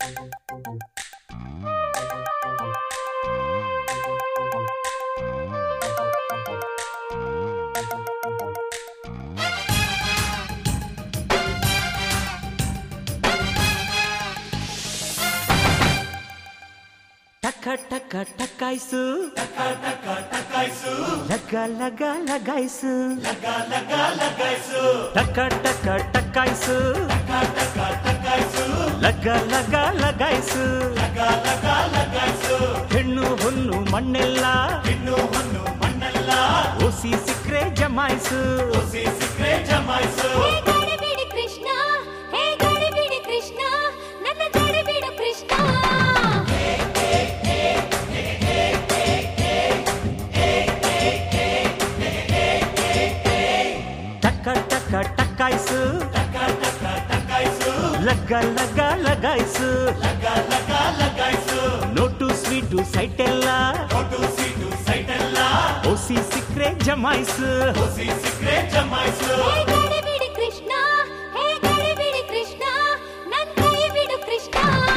ಟಕ ಟಕ ಟಕಾಯ್ಸು ಲಗ ಲಗ ಲಗಾಯ್ಸು ಟಕ ಟಕ ಟಕಾಯ್ಸು ಲಗ ಲಗ ಲಗಾಯ್ಸು ಹೆಣ್ಣು ಹೊನ್ನು ಮಣ್ಣೆಲ್ಲ ಒಸಿ ಸಿಕ್ರೆ ಜಮಾಯ್ಸು ಹೇ ಗಡಿಬಿಡಿ ಕೃಷ್ಣ ಹೇ ಗಡಿಬಿಡಿ ಕೃಷ್ಣ ನನ್ನ ಗಡಿಬಿಡು ಕೃಷ್ಣ ಟಕ ಟಕ ಟಕಾಯ್ಸು ಲಗ ಲಗ ಲಗಾಯ್ಸು ನೋಟು ಸ್ವೀಟು ಸೈಟ್ ಎಲ್ಲ ಒಸಿ ಸಿಕ್ರೆ ಜಮಾಯ್ಸು ಹೇ ಗಡಿಬಿಡಿ ಕೃಷ್ಣ ಹೇ ಗಡಿಬಿಡಿ ಕೃಷ್ಣ ನನ್ನ ಕೈ ಬಿಡು ಕೃಷ್ಣ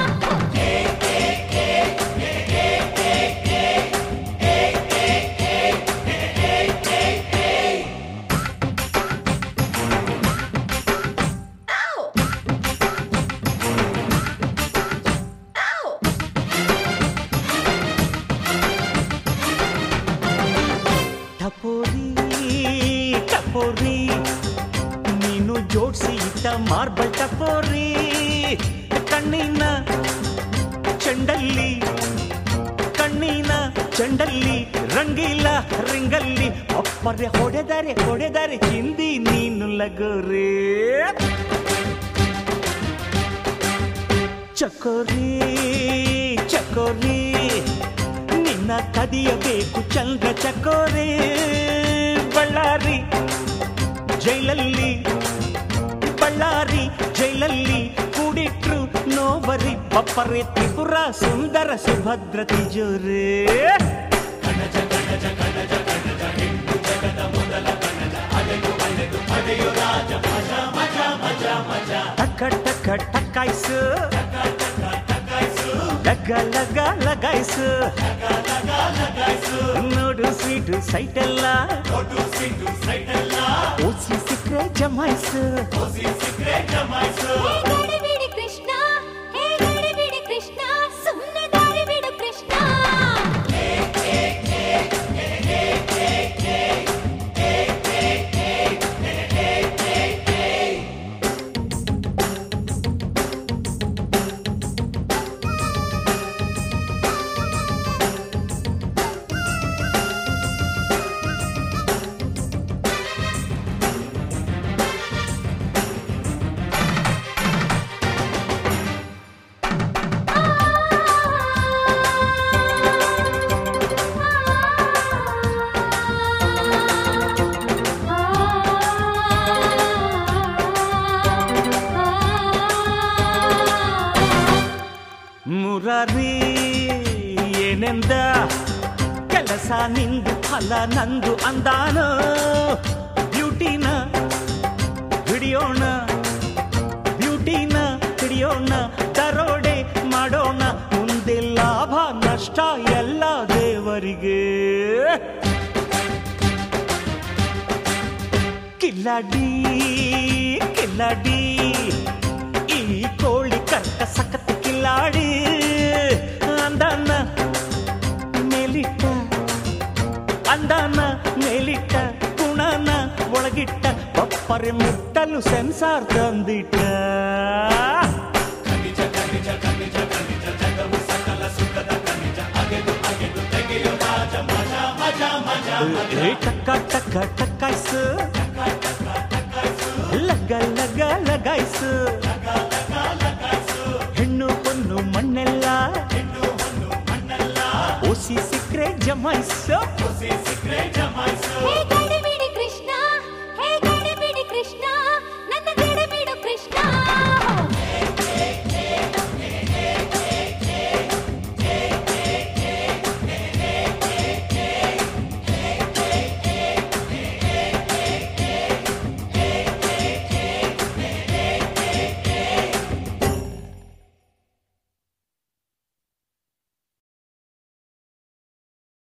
ಟಪೋರಿ ಟಪೋರಿ ನೀನು ಜೋಡ್ಸಿ ಇಟ್ಟ ಮಾರ್ಬಲ್ ಟಪೋರಿ ಕಣ್ಣಿನ ಚೆಂಡಲ್ಲಿ ಕಣ್ಣಿನ ಚೆಂಡಲ್ಲಿ ರಂಗಿಲ್ಲ ರಿಂಗಲ್ಲಿ ಅಪ್ಪರೆ ಹೊಡೆದರೆ ಹೊಡೆದರೆ ಹಿಂದಿ ನೀನು ಲಗೋರಿ ಚಕೋರಿ ಚಕೋರಿ ನಿನ್ನ ಕದಿಯಬೇಕು ಚಂದ್ರ ಚಕೋರಿ ಬಳ್ಳಾರಿ ಜೈಲಲ್ಲಿ ಬಳ್ಳಾರಿ ಜೈಲಲ್ಲಿ ಕೂಡಿಟ್ರು ನೋವರಿ ಪಪ್ಪರೆ ತ್ರಿಪುರ ಸುಂದರ ಸುಭದ್ರ ತಿಜೋರೇ ಟಕ ಟಕ ಟಕಾಯ್ಸು ಲಗ ಲಗ ಲಗಾಯ್ಸು ನೋಡು ಸ್ವೀಟು ಸೈಟ್ ಎಲ್ಲ ಓಸಿ ಸಿಕ್ರೆ ಜಮಾಯ್ಸು ಹೇ ಗಡಿಬಿಡಿ ಕೃಷ್ಣ ಹೇ ಗಡಿಬಿಡಿ ಕೃಷ್ಣ ಸುಮ್ಮನೆ ದಾರಿ ಬಿಡು ಕೃಷ್ಣ ಮುರಾರಿ ಏನೆಂದ ಕೆಲಸ ನಿಂದು ಫಲ ನಂದು ಅಂದಾನು ಬ್ಯೂಟಿನ ಹಿಡಿಯೋಣ ಬ್ಯೂಟಿನ ಹಿಡಿಯೋಣ ದರೋಡೆ ಮಾಡೋಣ ಮುಂದೆ ಲಾಭ ನಷ್ಟ ಎಲ್ಲ ದೇವರಿಗೆ ಕಿಲ್ಲಾಡಿ ಕಿಲ್ಲಾಡಿ ಈ ಕೋಳಿ ಕರ್ಕ ಸಖತ್ ಕಿಲ್ಲಾಡಿ ಅಂದಾನ ಮೇಲಿಟ್ಟ ಅಂದಾನ ಮೇಲಿಟ್ಟ ಗುಣನ ಒಳಗಿಟ್ಟ ಬಪ್ಪರೆ ಮುಟ್ಟಲು ಸೆನ್ಸಾರ್ ತಂದಿಟ್ಟ ಏ ಟಕ್ಕ ಟಕ್ಕ ಟಕ್ಕಾಯ್ಸು ಲಗ ಲಗ ಲಗಾಯ್ಸು ಹೆಣ್ಣು ಹೊನ್ನು ಮಣ್ಣೆಲ್ಲ ಓಸಿ ಸಿಕ್ರೆ ಜಮಾಯ್ಸು